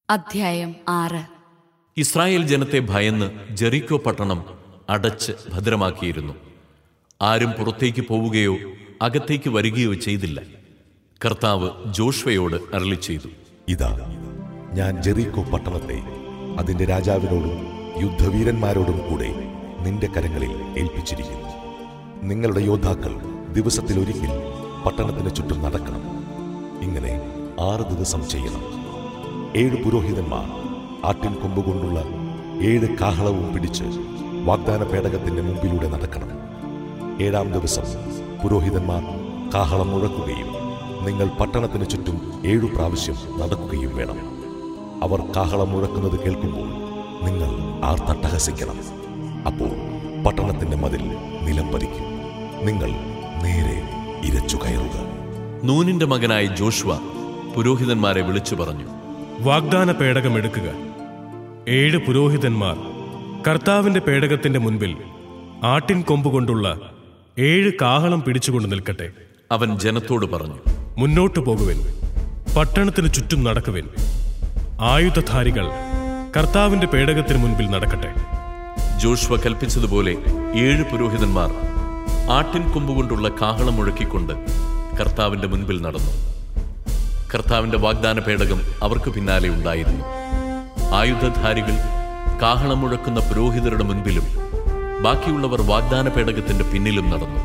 അധ്യായം ആറ് ഇസ്രായേൽ ജനത്തെ ഭയന്ന് ജെറിക്കോ പട്ടണം അടച്ച് ഭദ്രമാക്കിയിരുന്നു ആരും പുറത്തേക്ക് പോവുകയോ അകത്തേക്ക് വരികയോ ചെയ്തില്ല കർത്താവ് ജോഷ്വയോട് അരളി ചെയ്തു ഇതാ ഞാൻ ജെറീക്കോ പട്ടണത്തെ അതിന്റെ രാജാവിനോടും യുദ്ധവീരന്മാരോടും കൂടെ നിന്റെ കരങ്ങളിൽ ഏൽപ്പിച്ചിരിക്കുന്നു നിങ്ങളുടെ യോദ്ധാക്കൾ ദിവസത്തിലൊരിക്കൽ പട്ടണത്തിന് ചുറ്റും നടക്കണം ഇങ്ങനെ ആറ് ദിവസം ചെയ്യണം ഏഴ് പുരോഹിതന്മാർ ആട്ടിൻ കൊമ്പുകൊണ്ടുള്ള ഏഴ് കാഹളവും പിടിച്ച് വാഗ്ദാന പേടകത്തിന്റെ മുമ്പിലൂടെ നടക്കണം ഏഴാം ദിവസം പുരോഹിതന്മാർ കാഹളം മുഴക്കുകയും നിങ്ങൾ പട്ടണത്തിന് ചുറ്റും ഏഴു പ്രാവശ്യം നടക്കുകയും വേണം അവർ കാഹളം മുഴക്കുന്നത് കേൾക്കുമ്പോൾ നിങ്ങൾ ആർ തട്ടഹസിക്കണം അപ്പോൾ പട്ടണത്തിന്റെ മതിൽ നിലം പതിക്കും നിങ്ങൾ നേരെ ഇരച്ചു കയറുക നൂനിന്റെ മകനായ ജോഷ്വ പുരോഹിതന്മാരെ വിളിച്ചു പറഞ്ഞു വാഗ്ദാന പേടകം എടുക്കുക ഏഴ് പുരോഹിതന്മാർ കർത്താവിന്റെ പേടകത്തിന്റെ മുൻപിൽ ആട്ടിൻ കൊമ്പുകൊണ്ടുള്ള ഏഴ് കാഹളം പിടിച്ചുകൊണ്ട് നിൽക്കട്ടെ അവൻ ജനത്തോട് പറഞ്ഞു മുന്നോട്ടു പോകുവിൻ പട്ടണത്തിന് ചുറ്റും നടക്കുവിൻ ആയുധധാരികൾ കർത്താവിന്റെ പേടകത്തിന് മുൻപിൽ നടക്കട്ടെ ജോഷ്വ കൽപ്പിച്ചതുപോലെ ഏഴ് പുരോഹിതന്മാർ ആട്ടിൻ കൊമ്പുകൊണ്ടുള്ള കാഹളം മുഴക്കിക്കൊണ്ട് കർത്താവിന്റെ മുൻപിൽ നടന്നു കർത്താവിന്റെ വാഗ്ദാന പേടകം അവർക്ക് പിന്നാലെ ഉണ്ടായിരുന്നു ആയുധധാരികൾ കാഹളം മുഴക്കുന്ന പുരോഹിതരുടെ മുൻപിലും ബാക്കിയുള്ളവർ വാഗ്ദാന പേടകത്തിന്റെ പിന്നിലും നടന്നു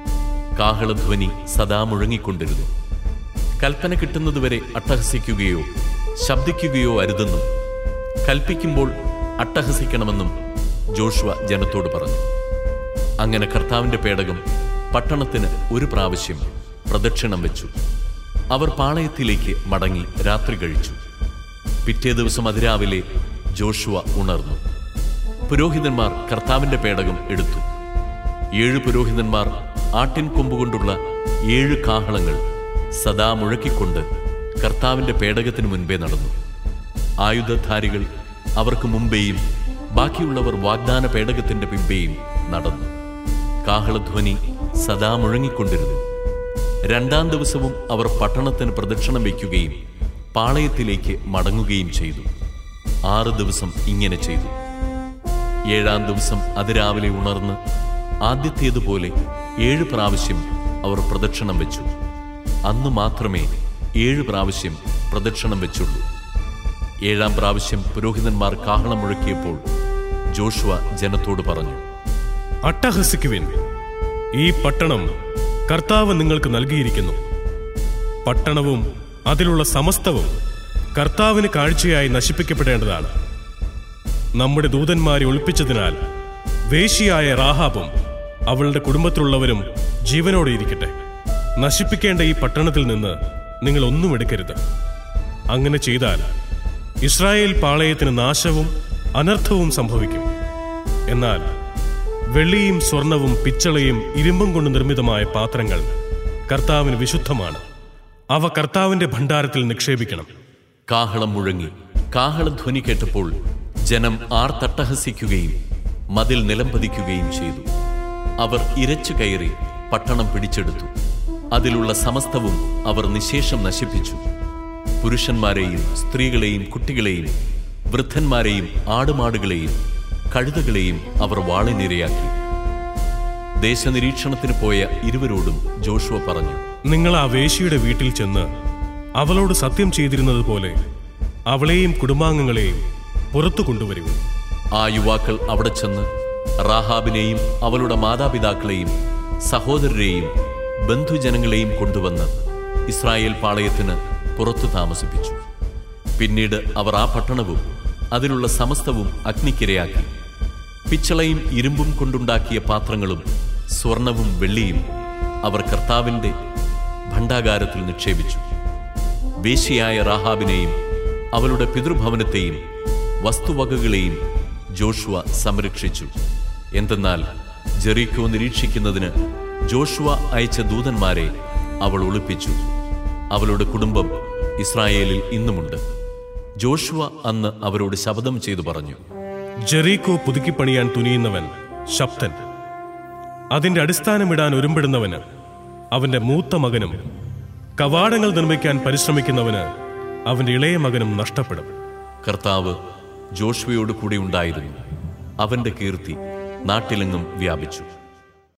കാഹളധ്വനി സദാ മുഴങ്ങിക്കൊണ്ടിരുന്നു കൽപ്പന കിട്ടുന്നതുവരെ അട്ടഹസിക്കുകയോ ശബ്ദിക്കുകയോ അരുതെന്നും കൽപ്പിക്കുമ്പോൾ അട്ടഹസിക്കണമെന്നും ജോഷുവ ജനത്തോട് പറഞ്ഞു അങ്ങനെ കർത്താവിന്റെ പേടകം പട്ടണത്തിന് ഒരു പ്രാവശ്യം പ്രദക്ഷിണം വെച്ചു അവർ പാളയത്തിലേക്ക് മടങ്ങി രാത്രി കഴിച്ചു പിറ്റേ ദിവസം അതിരാവിലെ ജോഷുവ ഉണർന്നു പുരോഹിതന്മാർ കർത്താവിന്റെ പേടകം എടുത്തു ഏഴ് പുരോഹിതന്മാർ ആട്ടിൻ കൊമ്പുകൊണ്ടുള്ള ഏഴ് കാഹളങ്ങൾ സദാ മുഴക്കിക്കൊണ്ട് കർത്താവിന്റെ പേടകത്തിന് മുൻപേ നടന്നു ആയുധധാരികൾ അവർക്ക് മുമ്പേയും ബാക്കിയുള്ളവർ വാഗ്ദാന പേടകത്തിന്റെ പിമ്പേയും നടന്നു കാഹളധ്വനി സദാ മുഴങ്ങിക്കൊണ്ടിരുന്നു രണ്ടാം ദിവസവും അവർ പട്ടണത്തിന് പ്രദക്ഷിണം വയ്ക്കുകയും പാളയത്തിലേക്ക് മടങ്ങുകയും ചെയ്തു ആറ് ദിവസം ഇങ്ങനെ ചെയ്തു ഏഴാം ദിവസം അതിരാവിലെ ഉണർന്ന് ആദ്യത്തേതുപോലെ ഏഴ് പ്രാവശ്യം അവർ പ്രദക്ഷിണം വെച്ചു അന്ന് മാത്രമേ ഏഴ് പ്രാവശ്യം പ്രദക്ഷിണം വെച്ചുള്ളൂ ഏഴാം പ്രാവശ്യം പുരോഹിതന്മാർ കാഹളം മുഴക്കിയപ്പോൾ ജോഷുവ ജനത്തോട് പറഞ്ഞു അട്ടഹസിക്കുവിൻ ഈ പട്ടണം കർത്താവ് നിങ്ങൾക്ക് നൽകിയിരിക്കുന്നു പട്ടണവും അതിലുള്ള സമസ്തവും കർത്താവിന് കാഴ്ചയായി നശിപ്പിക്കപ്പെടേണ്ടതാണ് നമ്മുടെ ദൂതന്മാരെ ഒളിപ്പിച്ചതിനാൽ വേശിയായ റാഹാബും അവളുടെ കുടുംബത്തിലുള്ളവരും ജീവനോടെ ഇരിക്കട്ടെ നശിപ്പിക്കേണ്ട ഈ പട്ടണത്തിൽ നിന്ന് നിങ്ങൾ ഒന്നും എടുക്കരുത് അങ്ങനെ ചെയ്താൽ ഇസ്രായേൽ പാളയത്തിന് നാശവും അനർത്ഥവും സംഭവിക്കും എന്നാൽ വെള്ളിയും സ്വർണവും പിച്ചളയും ഇരുമ്പും കൊണ്ട് നിർമ്മിതമായ പാത്രങ്ങൾ കർത്താവിന് വിശുദ്ധമാണ് അവ കർത്താവിന്റെ ഭണ്ഡാരത്തിൽ നിക്ഷേപിക്കണം കാഹളം മുഴങ്ങി കാഹളധ്വനി കേട്ടപ്പോൾ ജനം ആർത്തട്ടഹസിക്കുകയും മതിൽ നിലംപതിക്കുകയും ചെയ്തു അവർ ഇരച്ചു കയറി പട്ടണം പിടിച്ചെടുത്തു അതിലുള്ള സമസ്തവും അവർ നിശേഷം നശിപ്പിച്ചു പുരുഷന്മാരെയും സ്ത്രീകളെയും കുട്ടികളെയും വൃദ്ധന്മാരെയും ആടുമാടുകളെയും കഴുതകളെയും അവർ വാളിനിരയാക്കി ദേശനിരീക്ഷണത്തിന് പോയ ഇരുവരോടും ജോഷുവ പറഞ്ഞു നിങ്ങൾ ആ വേശിയുടെ വീട്ടിൽ ചെന്ന് അവളോട് സത്യം ചെയ്തിരുന്നത് പോലെ അവളെയും കുടുംബാംഗങ്ങളെയും പുറത്തു കൊണ്ടുവരും ആ യുവാക്കൾ അവിടെ ചെന്ന് റാഹാബിനെയും അവളുടെ മാതാപിതാക്കളെയും സഹോദരരെയും ബന്ധുജനങ്ങളെയും കൊണ്ടുവന്ന് ഇസ്രായേൽ പാളയത്തിന് പുറത്തു താമസിപ്പിച്ചു പിന്നീട് അവർ ആ പട്ടണവും അതിലുള്ള സമസ്തവും അഗ്നിക്കിരയാക്കി പിച്ചളയും ഇരുമ്പും കൊണ്ടുണ്ടാക്കിയ പാത്രങ്ങളും സ്വർണവും വെള്ളിയും അവർ കർത്താവിന്റെ ഭണ്ഡാകാരത്തിൽ നിക്ഷേപിച്ചു വേശ്യയായ റാഹാബിനെയും അവളുടെ പിതൃഭവനത്തെയും വസ്തുവകകളെയും ജോഷുവ സംരക്ഷിച്ചു എന്തെന്നാൽ ജെറീക്കോ നിരീക്ഷിക്കുന്നതിന് ജോഷുവ അയച്ച ദൂതന്മാരെ അവൾ ഒളിപ്പിച്ചു അവളുടെ കുടുംബം ഇസ്രായേലിൽ ഇന്നുമുണ്ട് ജോഷുവ അന്ന് അവരോട് ശപഥം ചെയ്തു പറഞ്ഞു ജെറീക്കോ പുതുക്കിപ്പണിയാൻ തുനിയുന്നവൻ ശബ്ദൻ അതിന്റെ അടിസ്ഥാനമിടാൻ ഒരുമ്പെടുന്നവന് അവന്റെ മൂത്ത മകനും കവാടങ്ങൾ നിർമ്മിക്കാൻ പരിശ്രമിക്കുന്നവന് അവന്റെ ഇളയ മകനും നഷ്ടപ്പെടും കർത്താവ് ജോഷ്വയോട് കൂടെ ഉണ്ടായിരുന്നു അവന്റെ കീർത്തി നാട്ടിലെങ്ങും വ്യാപിച്ചു